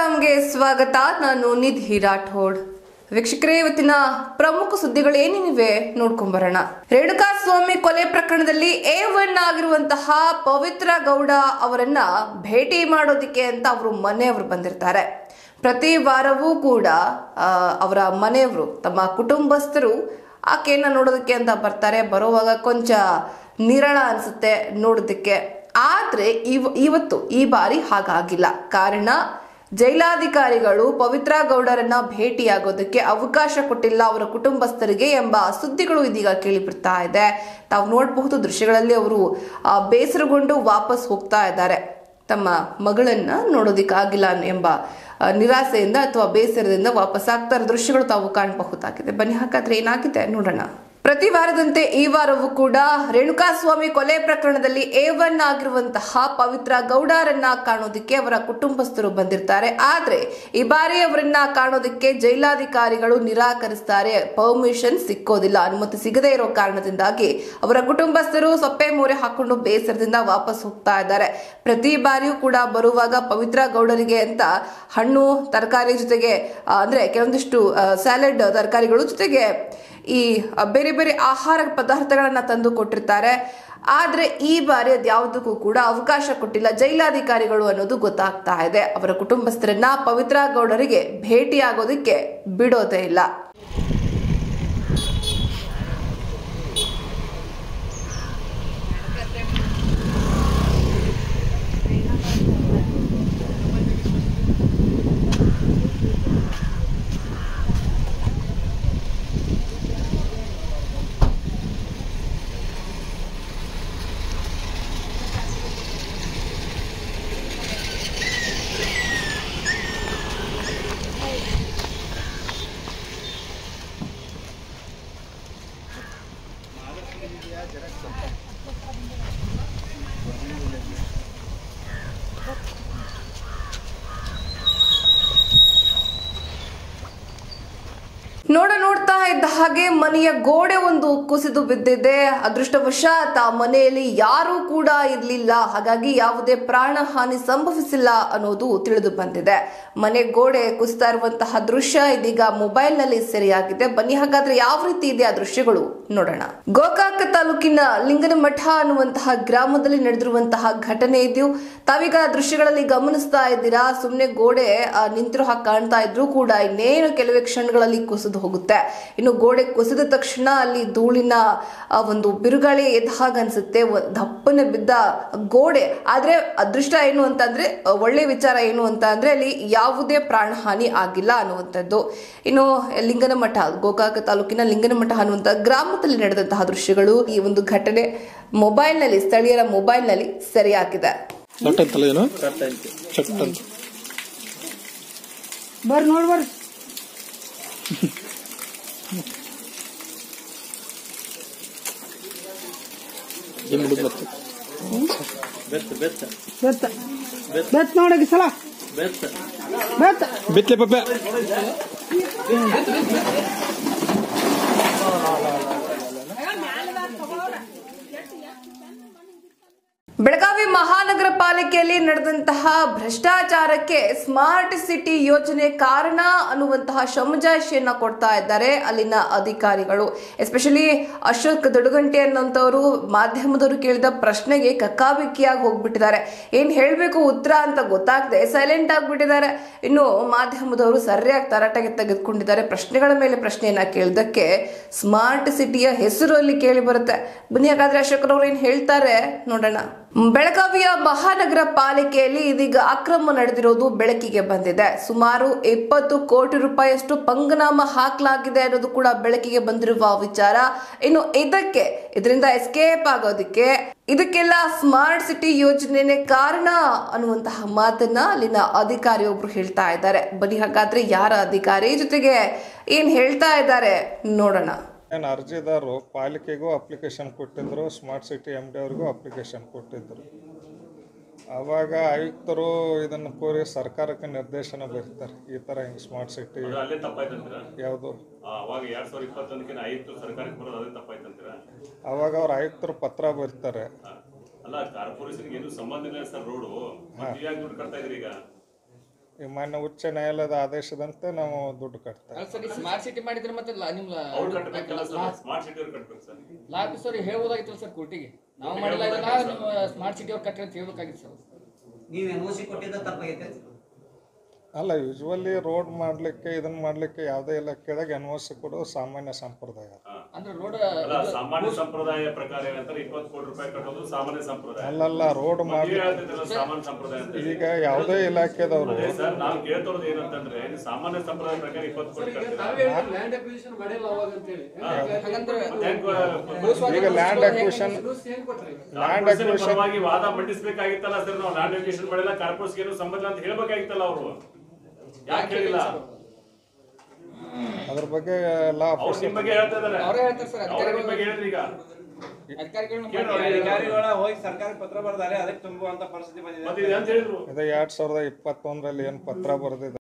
ನಮಗೆ ಸ್ವಾಗತ ನಾನು ನಿಧಿ ರಾಠೋಡ್ ವೀಕ್ಷಕರೇ ಇವತ್ತಿನ ಪ್ರಮುಖ ಸುದ್ದಿಗಳು ಏನೇನಿವೆ ನೋಡ್ಕೊಂಬರೋಣ ರೇಣುಕಾ ಸ್ವಾಮಿ ಕೊಲೆ ಪ್ರಕರಣದಲ್ಲಿ ಎ ಒನ್ ಆಗಿರುವಂತಹ ಪವಿತ್ರ ಗೌಡ ಅವರನ್ನ ಭೇಟಿ ಮಾಡೋದಿಕ್ಕೆ ಅಂತ ಅವರು ಮನೆಯವರು ಬಂದಿರ್ತಾರೆ ಪ್ರತಿ ವಾರವೂ ಕೂಡ ಆ, ಅವರ ಮನೆಯವರು ತಮ್ಮ ಕುಟುಂಬಸ್ಥರು ಆಕೆಯನ್ನ ನೋಡೋದಕ್ಕೆ ಅಂತ ಬರ್ತಾರೆ ಬರುವಾಗ ಕೊಂಚ ನಿರಳ ಅನ್ಸುತ್ತೆ ನೋಡೋದಕ್ಕೆ ಆದ್ರೆ ಇವ ಇವತ್ತು ಈ ಬಾರಿ ಹಾಗಾಗಿಲ್ಲ ಕಾರಣ ಜೈಲಾಧಿಕಾರಿಗಳು ಪವಿತ್ರ ಗೌಡರನ್ನ ಭೇಟಿಯಾಗೋದಕ್ಕೆ ಅವಕಾಶ ಕೊಟ್ಟಿಲ್ಲ ಅವರ ಕುಟುಂಬಸ್ಥರಿಗೆ ಎಂಬ ಸುದ್ದಿಗಳು ಇದೀಗ ಕೇಳಿ ಬರ್ತಾ ಇದೆ ತಾವು ನೋಡಬಹುದು ದೃಶ್ಯಗಳಲ್ಲಿ ಅವರು ಆ, ಬೇಸರಗೊಂಡು ವಾಪಸ್ ಹೋಗ್ತಾ ಇದ್ದಾರೆ ತಮ್ಮ ಮಗಳನ್ನ ನೋಡೋದಿಕ್ಕಾಗಿಲ್ಲ ಎಂಬ ಆ, ನಿರಾಸೆಯಿಂದ ಅಥವಾ ಬೇಸರದಿಂದ ವಾಪಸ್ ಆಗ್ತಾ ಇರೋ ದೃಶ್ಯಗಳು ತಾವು ಕಾಣಬಹುದಾಗಿದೆ ಬನ್ನಿ ಹಾಗಾದ್ರೆ ಏನಾಗಿದೆ ನೋಡೋಣ ಪ್ರತಿ ವಾರದಂತೆ ಈ ವಾರವೂ ಕೂಡ ರೇಣುಕಾಸ್ವಾಮಿ ಕೊಲೆ ಪ್ರಕರಣದಲ್ಲಿ ಎ ಒನ್ ಆಗಿರುವಂತಹ ಪವಿತ್ರ ಗೌಡರನ್ನ ಕಾಣೋದಕ್ಕೆ ಅವರ ಕುಟುಂಬಸ್ಥರು ಬಂದಿರ್ತಾರೆ ಆದ್ರೆ ಈ ಬಾರಿ ಅವರನ್ನ ಕಾಣೋದಕ್ಕೆ ಜೈಲಾಧಿಕಾರಿಗಳು ನಿರಾಕರಿಸ್ತಾರೆ ಪರ್ಮಿಷನ್ ಸಿಕ್ಕೋದಿಲ್ಲ ಅನುಮತಿ ಸಿಗದೇ ಇರೋ ಕಾರಣದಿಂದಾಗಿ ಅವರ ಕುಟುಂಬಸ್ಥರು ಸೊಪ್ಪೆ ಮೂರೆ ಹಾಕೊಂಡು ಬೇಸರದಿಂದ ವಾಪಸ್ ಹೋಗ್ತಾ ಇದ್ದಾರೆ ಪ್ರತಿ ಬಾರಿಯೂ ಕೂಡ ಬರುವಾಗ ಪವಿತ್ರ ಗೌಡರಿಗೆ ಅಂತ ಹಣ್ಣು ತರಕಾರಿ ಜೊತೆಗೆ ಆ, ಅಂದ್ರೆ ಕೆಲವೊಂದಿಷ್ಟು ಸ್ಯಾಲೆಡ್ ತರಕಾರಿಗಳು ಜೊತೆಗೆ ಈ ಆ, ಬೇರೆ ಬೇರೆ ಆಹಾರ ಪದಾರ್ಥಗಳನ್ನ ತಂದು ಕೊಟ್ಟಿರ್ತಾರೆ ಆದ್ರೆ ಈ ಬಾರಿ ಅದ್ಯಾವುದಕ್ಕೂ ಕೂಡ ಅವಕಾಶ ಕೊಟ್ಟಿಲ್ಲ ಜೈಲಾಧಿಕಾರಿಗಳು ಅನ್ನೋದು ಗೊತ್ತಾಗ್ತಾ ಇದೆ ಅವರ ಕುಟುಂಬಸ್ಥರನ್ನ ಪವಿತ್ರ ಗೌಡರಿಗೆ ಭೇಟಿಯಾಗೋದಕ್ಕೆ ಬಿಡೋದೇ ಇಲ್ಲ ನೋಡ ನೋಡ್ತಾ ಇದ್ದ ಹಾಗೆ ಮನೆಯ ಗೋಡೆ ಒಂದು ಕುಸಿದು ಬಿದ್ದಿದೆ ಅದೃಷ್ಟವಶಾತ್ ಆ ಮನೆಯಲ್ಲಿ ಯಾರೂ ಕೂಡ ಇರಲಿಲ್ಲ ಹಾಗಾಗಿ ಯಾವುದೇ ಪ್ರಾಣ ಹಾನಿ ಸಂಭವಿಸಿಲ್ಲ ಅನ್ನೋದು ತಿಳಿದು ಬಂದಿದೆ ಮನೆ ಗೋಡೆ ಕುಸಿತಾ ಇರುವಂತಹ ದೃಶ್ಯ ಇದೀಗ ಮೊಬೈಲ್ ನಲ್ಲಿ ಸೆರೆಯಾಗಿದೆ ಬನ್ನಿ ಹಾಗಾದ್ರೆ ಯಾವ ರೀತಿ ಇದೆ ಆ ದೃಶ್ಯಗಳು ನೋಡೋಣ ಗೋಕಾಕ ತಾಲೂಕಿನ ಲಿಂಗನಮಠ ಅನ್ನುವಂತಹ ಗ್ರಾಮದಲ್ಲಿ ನಡೆದಿರುವಂತಹ ಘಟನೆ ಇದು ತಾವೀಗ ದೃಶ್ಯಗಳಲ್ಲಿ ಗಮನಿಸ್ತಾ ಇದ್ದೀರಾ ಸುಮ್ಮನೆ ಗೋಡೆ ಆ, ನಿಂತಿರೋ ಹಾಗೆ ಕಾಣ್ತಾ ಇದ್ರು ಕೂಡ ಇನ್ನೇನು ಕೆಲವೇ ಕ್ಷಣಗಳಲ್ಲಿ ಕುಸಿದು ಹೋಗುತ್ತೆ ಇನ್ನು ಗೋಡೆ ಕುಸಿದ ತಕ್ಷಣ ಅಲ್ಲಿ ಧೂಳಿನ ಆ, ಒಂದು ಬಿರುಗಾಳಿ ಎದ್ದ ಹಾಗೆ ಅನ್ಸುತ್ತೆ ಒ- ದಪ್ಪನೆ ಬಿದ್ದ ಗೋಡೆ ಆದ್ರೆ ಅದೃಷ್ಟ ಏನು ಅಂತಂದ್ರೆ ಆ, ಒಳ್ಳೆ ವಿಚಾರ ಏನು ಅಂತ ಅಂದ್ರೆ ಅಲ್ಲಿ ಯಾವುದೇ ಪ್ರಾಣಹಾನಿ ಆಗಿಲ್ಲ ಅನ್ನುವಂಥದ್ದು ಇನ್ನು ಲಿಂಗನಮಠ ಗೋಕಾಕ ತಾಲೂಕಿನ ಲಿಂಗನಮಠ ಅನ್ನುವಂಥ ಗ್ರಾಮದಲ್ಲಿ ನಡೆದಂತಹ ದೃಶ್ಯಗಳು ಈ ಒಂದು ಘಟನೆ ಮೊಬೈಲ್ನಲ್ಲಿ ಸ್ಥಳೀಯರ ಮೊಬೈಲ್ನಲ್ಲಿ ಸೆರೆಯಾಗಿದೆ ಚಟ್ ಅಂತಲ್ಲ ಏನು ಚಟ್ ಅಂತ ಬರ್ರಿ ನೋಡ್ ಬರ್ರಿ ಏನ್ ಬಿಡುದು ಮತ್ತೆ ಬೆತ್ತ ಬೆತ್ತ ನೋಡಗಿ ಸಲ ಬೆತ್ತ ಬಿತ್ಲೆ ಪಪ್ಪೆ ಬೆಳಗಾವಿ ಮಹಾನಗರ ಪಾಲಿಕೆಯಲ್ಲಿ ನಡೆದಂತಹ ಭ್ರಷ್ಟಾಚಾರಕ್ಕೆ ಸ್ಮಾರ್ಟ್ ಸಿಟಿ ಯೋಜನೆ ಕಾರಣ ಅನ್ನುವಂತಹ ಸಮಜಾಯಿಷಿಯನ್ನ ಕೊಡ್ತಾ ಇದ್ದಾರೆ ಅಲ್ಲಿನ ಅಧಿಕಾರಿಗಳು ಎಸ್ಪೆಷಲಿ ಅಶೋಕ್ ದೊಡಗಂಟೆ ಅನ್ನೋಂಥವ್ರು ಮಾಧ್ಯಮದವರು ಕೇಳಿದ ಪ್ರಶ್ನೆಗೆ ಕಕ್ಕಾಬಿಕ್ಕಿಯಾಗಿ ಹೋಗ್ಬಿಟ್ಟಿದ್ದಾರೆ ಏನ್ ಹೇಳ್ಬೇಕು ಉತ್ತರ ಅಂತ ಗೊತ್ತಾಗದೆ ಸೈಲೆಂಟ್ ಆಗ್ಬಿಟ್ಟಿದ್ದಾರೆ ಇನ್ನು ಮಾಧ್ಯಮದವರು ಸರಿಯಾಗಿ ತರಾಟೆಗೆ ತೆಗೆದುಕೊಂಡಿದ್ದಾರೆ ಪ್ರಶ್ನೆಗಳ ಮೇಲೆ ಪ್ರಶ್ನೆಯನ್ನ ಕೇಳಿದಕ್ಕೆ ಸ್ಮಾರ್ಟ್ ಸಿಟಿಯ ಹೆಸರು ಅಲ್ಲಿ ಕೇಳಿ ಬರುತ್ತೆ ಬನ್ನಿ ಹಾಗಾದ್ರೆ ಅಶೋಕರವ್ರು ಏನ್ ಹೇಳ್ತಾರೆ ನೋಡೋಣ ಬೆಳಗಾವಿಯ ಮಹಾನಗರ ಪಾಲಿಕೆಯಲ್ಲಿ ಇದೀಗ ಅಕ್ರಮ ನಡೆದಿರೋದು ಬೆಳಕಿಗೆ ಬಂದಿದೆ ಸುಮಾರು ಇಪ್ಪತ್ತು ಕೋಟಿ ರೂಪಾಯಿಯಷ್ಟು ಪಂಗನಾಮ ಹಾಕಲಾಗಿದೆ ಅನ್ನೋದು ಕೂಡ ಬೆಳಕಿಗೆ ಬಂದಿರುವ ವಿಚಾರ ಇನ್ನು ಇದಕ್ಕೆ ಇದರಿಂದ ಎಸ್ಕೇಪ್ ಆಗೋದಕ್ಕೆ ಇದಕ್ಕೆಲ್ಲ ಸ್ಮಾರ್ಟ್ ಸಿಟಿ ಯೋಜನೆನೇ ಕಾರಣ ಅನ್ನುವಂತಹ ಮಾತನ್ನ ಅಲ್ಲಿನ ಅಧಿಕಾರಿಯೊಬ್ರು ಹೇಳ್ತಾ ಇದ್ದಾರೆ ಬನ್ನಿ ಹಾಗಾದ್ರೆ ಯಾರ ಅಧಿಕಾರಿ ಜೊತೆಗೆ ಏನ್ ಹೇಳ್ತಾ ಇದ್ದಾರೆ ನೋಡೋಣ ಏನು ಅರ್ಜಿದಾರರು ಪಾಲಿಕೆಗೂ ಅಪ್ಲಿಕೇಶನ್ ಕೊಟ್ಟಿದ್ರು ಸ್ಮಾರ್ಟ್ ಸಿಟಿ ಎಮ್ ಡಿ ಅವ್ರಿಗೂ ಅಪ್ಲಿಕೇಶನ್ ಕೊಟ್ಟಿದ್ರು ಆವಾಗ ಆಯುಕ್ತರು ಇದನ್ನು ಕೋರಿ ಸರ್ಕಾರಕ್ಕೆ ನಿರ್ದೇಶನ ಬರೀತಾರೆ ಈ ಥರ ಹಿಂಗೆ ಸ್ಮಾರ್ಟ್ ಸಿಟಿ ಅಲ್ಲೇ ತಪ್ಪಾಯ್ತಂತೀರಾ ಯಾವುದು ಆ, ಅವಾಗ ಎರಡ್ ಸಾವಿರದ ಇಪ್ಪತ್ತೊಂದಕ್ಕೆ ಆಯುಕ್ತರು ಸರ್ಕಾರಕ್ಕೆ ಬರೋದು ಅದೇ ತಪ್ಪಾಯ್ತಂತೀರಾ ಆವಾಗ ಅವ್ರು ಆಯುಕ್ತರು ಪತ್ರ ಬರೀತಾರೆ ಆ, ಅಲ್ಲ ಕಾರ್ಪೊರೇಷನ್ಗೆ ಏನು ಸಂಬಂಧ ಇಲ್ಲ ಸರ್ ರೋಡು ಮತ್ತೆ ಯಾಕೆ ದುಡ್ಡು ಕಟ್ತಾ ಇದ್ರಿ ಈಗ ಈ ಮಾನ್ಯ ಉಚ್ಚ ನ್ಯಾಯಾಲಯದ ಆದೇಶದಂತೆ ನಾವು ದುಡ್ಡು ಕಟ್ತೇವೆ ಅಲ್ಲ ಸರ್ ಈ ಸ್ಮಾರ್ಟ್ ಸಿಟಿ ಮಾಡಿದ್ರೆ ಮತ್ತೆ ಲಾ- ನಿಮ್ಮ ಅವ್ರು ಕಟ್ಟಬೇಕಲ್ಲ ಸರ್ ಸ್ಮಾರ್ಟ್ ಸಿಟಿ ಅವ್ರು ಕಟ್ಬೇಕು ಸರ್ ಲಾ ಆಫೀಸರ್ ಹೇಳ್ಬೋದಾಗಿತ್ತಲ್ಲ ಸರ್ ಕೋರ್ಟಿಗೆ ನಾವು ಮಾಡಿಲ್ಲ ಇದನ್ನ ನಿಮ್ಮ ಸ್ಮಾರ್ಟ್ ಸಿಟಿ ಅವ್ರು ಕಟ್ಟಿ ಅಂತ ಹೇಳ್ಬೇಕಾಗಿತ್ತು ಸರ್ ನೀವು ಎನ್ ಒ ಸಿ ಕೊಟ್ಟಿದ್ದ ತಪ್ಪಾಗೈತೆ ಅಲ್ಲ ಯೂಶ್ವಲಿ ರೋಡ್ ಮಾಡಲಿಕ್ಕೆ ಇದನ್ನ ಮಾಡಲಿಕ್ಕೆ ಯಾವುದೇ ಇಲಾಖೆದಾಗ ಎನ್ ಒ ಸಿ ಕೊಡೋದು ಸಾಮಾನ್ಯ ಸಂಪ್ರದಾಯ ಅಂದ್ರೆ ರೋಡ್ ಅಲ್ಲ ಸಾಮಾನ್ಯ ಸಂಪ್ರದಾಯ ಪ್ರಕಾರ ಏನಂತಾರೆ ಇಪ್ಪತ್ತು ಕೋಟಿ ರೂಪಾಯಿ ಕಟ್ಟೋದು ಸಾಮಾನ್ಯ ಸಂಪ್ರದಾಯ ಅಲ್ಲಲ್ಲ ರೋಡ್ ನೀವ್ ಮಾಡ್ಲಿಕ್ಕೆ ಹೇಳ್ತಿದ್ರಲ್ಲ ಸಾಮಾನ್ಯ ಸಂಪ್ರದಾಯ ಅಂತ ಹೇಳಿ. ಈಗ ಯಾವುದೇ ಇಲಾಖೆದವರು ಅದೇ ಸರ್ ನಾವು ಕೇಳ್ತಿರೋದು ಏನಂತಂದ್ರೆ ಇದು ಸಾಮಾನ್ಯ ಸಂಪ್ರದಾಯ ಪ್ರಕಾರ ಇಪ್ಪತ್ತು ಕೋಟಿ ಕಟ್ತೀರಾ? ಲ್ಯಾಂಡ್ ಅಕ್ವಿಸಿಷನ್ ಮಾಡಿಲ್ಲ ಅವಾಗ ಅಂತೇಳಿ ಹಾಗಂದ್ರೆ ಮತ್ತೆ ಹೆಂಗ್ ಈಗ ಲ್ಯಾಂಡ್ ಅಕ್ವಿಷನ್ ಏನ್ ಕೊಟ್ರಿ ಲ್ಯಾಂಡ್ ಕಾರ್ಪೊರೇಷನ್ ಅಕ್ವಿಷನ್ ಪರವಾಗಿ ವಾದ ಮಂಡಿಸ್ಬೇಕಾಗಿತ್ತಲ್ಲ ಸರ್ ನಾವು ಲ್ಯಾಂಡ್ ಅಕ್ವಿಷನ್ ಮಾಡಿಲ್ಲ ಕಾರ್ಪೊರೇಷನ್ ಏನು ಸಂಬಂಧ ಇಲ್ಲ ಅಂತ ಹೇಳ್ಬೇಕಾಗಿತ್ತಲ್ಲ ಅವರು ಯಾಕೆ ಹೇಳಿಲ್ಲ ಅದ್ರ ಬಗ್ಗೆ ಎಲ್ಲ ಅವ್ರು ನಿಮ್ ಬಗ್ಗೆ ಹೇಳ್ತಾ ಇದಾರೆ ಅವರೇ ಹೇಳ್ತಾರೆ ಸರ್ ಅವ್ರು ನಿಮ್ ಬಗ್ಗೆ ಹೇಳಿದ್ರು ಈಗ ಅಧಿಕಾರಿಗಳನ್ನ ಕೇಳು ಮಾಡಿ- ಅವ್ರಿಗೆ. ಅಧಿಕಾರಿಗಳ ಹೋಗಿ ಸರ್ಕಾರ ಪತ್ರ ಬರ್ದಾರೆ ಅದಕ್ಕೆ ತುಂಬುವಂತ ಪರಿಸ್ಥಿತಿ ಬಂದಿದೆ ಮತ್ತೆ ಇದು ಅಂತ ಹೇಳಿದ್ರು ಇದು ಎರಡ್ ಸಾವಿರದ ಇಪ್ಪತ್ತೊಂದರಲ್ಲಿ ಏನು ಪತ್ರ ಬರೆದಿದ್ದಾರೆ